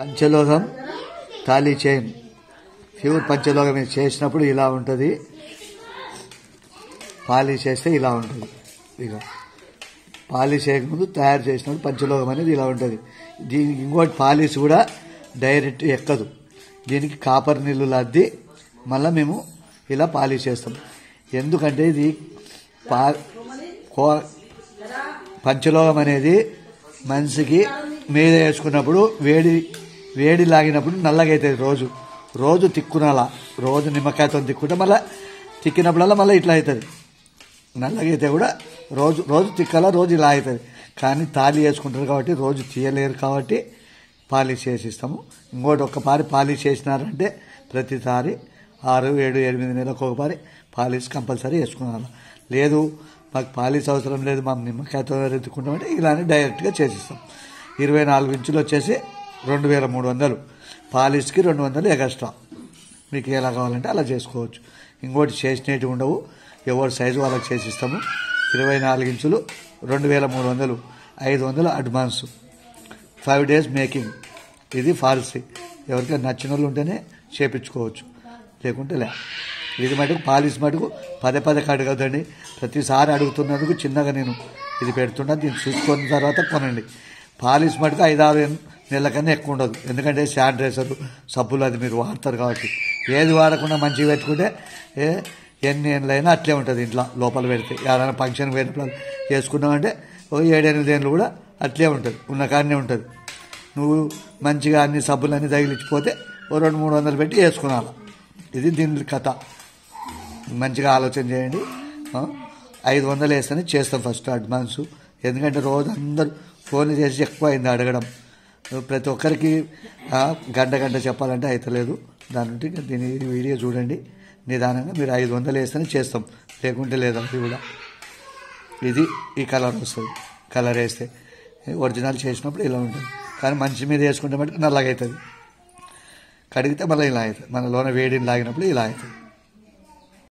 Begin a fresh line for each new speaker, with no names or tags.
పంచలోహం తాళీ chain pure పంచలోహం ఇది చేసినప్పుడు ఇలా ఉంటుంది పాలిష్ చేస్తే ఇలా ఉంటుంది ఇక పాలిష్ చేయకముందు తయారు చేసినప్పుడు పంచలోహం అనేది ఇలా ఉంటుంది దీనికి ఇంకోటి పాలిష్ కూడా డైరెక్ట్ ఎక్కదు దీనికి కాపర్ నీళ్ళు అద్ది మళ్ళీ మేము ఇలా పాలిష్ చేస్తాం ఎందుకంటే ఇది పా కో పంచలోహం అనేది మనిషికి మీద వేసుకున్నప్పుడు వేడి వేడి లాగినప్పుడు నల్లగా అవుతుంది రోజు రోజు తిక్కునాల రోజు నిమ్మకాయతో తిక్కుంటే మళ్ళీ తిక్కినప్పుడల్లా మళ్ళీ ఇట్లా అవుతుంది నల్లగా అయితే కూడా రోజు రోజు తిక్కాల రోజు ఇలా అవుతుంది కానీ తాళి వేసుకుంటారు కాబట్టి రోజు తీయలేరు కాబట్టి పాలిష్ చేసి ఇస్తాము ఇంకోటి ఒక్కపారి పాలిష్ చేసినారంటే ప్రతిసారి ఆరు ఏడు ఎనిమిది నెలలకు ఒకపారి పాలిష్ కంపల్సరీ వేసుకున్నాను లేదు మాకు పాలిష్ అవసరం లేదు మా నిమ్మకాయతో ఎత్తుకుంటామంటే ఇలానే డైరెక్ట్గా చేసిస్తాం ఇరవై నాలుగు ఇంచులు వచ్చేసి రెండు వేల మూడు వందలు పాలిష్కి రెండు వందలు ఎగస్ట్రా మీకు ఎలా కావాలంటే అలా చేసుకోవచ్చు ఇంకోటి చేసినవి ఉండవు ఎవరి సైజు వాళ్ళకి చేసిస్తాము ఇరవై నాలుగు ఇంచులు రెండు వేల మూడు వందలు ఐదు వందలు అడ్వాన్స్ ఫైవ్ డేస్ మేకింగ్ ఇది ఫాల్సీ ఎవరికైనా నచ్చిన వాళ్ళు ఉంటేనే చేపించుకోవచ్చు లేకుంటే లే ఇది మటుకు పాలిస్ మటుకు పదే పదే అడగదండి ప్రతిసారి అడుగుతున్నందుకు చిన్నగా నేను ఇది పెడుతున్నా దీన్ని చూసుకున్న తర్వాత కొనండి పాలిస్ మటుకు ఐదారు నెలల కన్నా ఎక్కువ ఉండదు ఎందుకంటే శానిటైజర్ సబ్బులు అది మీరు వాడతారు కాబట్టి ఏది వాడకుండా మంచిగా పెట్టుకుంటే ఏ ఎన్ని ఏళ్ళైనా అట్లే ఉంటుంది ఇంట్లో లోపల పెడితే ఎవరైనా ఫంక్షన్ పోయినప్పుడు వేసుకున్నామంటే ఓ ఏడెనిమిది ఏళ్ళు కూడా అట్లే ఉంటుంది ఉన్న కాడనే ఉంటుంది నువ్వు మంచిగా అన్ని సబ్బులు అన్ని తగిలించిపోతే ఓ రెండు మూడు వందలు పెట్టి వేసుకున్నాను ఇది దీని కథ మంచిగా ఆలోచన చేయండి ఆ? ఐదు వందలు వేస్తేనే చేస్తాం ఫస్ట్ అడ్వాన్స్ ఎందుకంటే రోజు అందరూ ఫోన్ చేసి ఎక్కువ అయింది అడగడం ప్రతి ఒక్కరికి ఆ, గంట గంట చెప్పాలంటే అవుతలేదు దాని నుండి ఇంకా దీని వీడియో చూడండి నిదానంగా మీరు ఐదు వందలు వేస్తేనే చేస్తాం లేకుంటే లేదు అది కూడా ఇది ఈ కలర్ వస్తుంది కలర్ వేస్తే ఒరిజినల్ చేసినప్పుడు ఇలా ఉంటుంది కానీ మంచి మీద వేసుకుంటే మటుకు నల్లగా అవుతుంది కడిగితే మళ్ళీ ఇలా అవుతుంది మన లోన వేడిని లాగినప్పుడు ఇలా అవుతుంది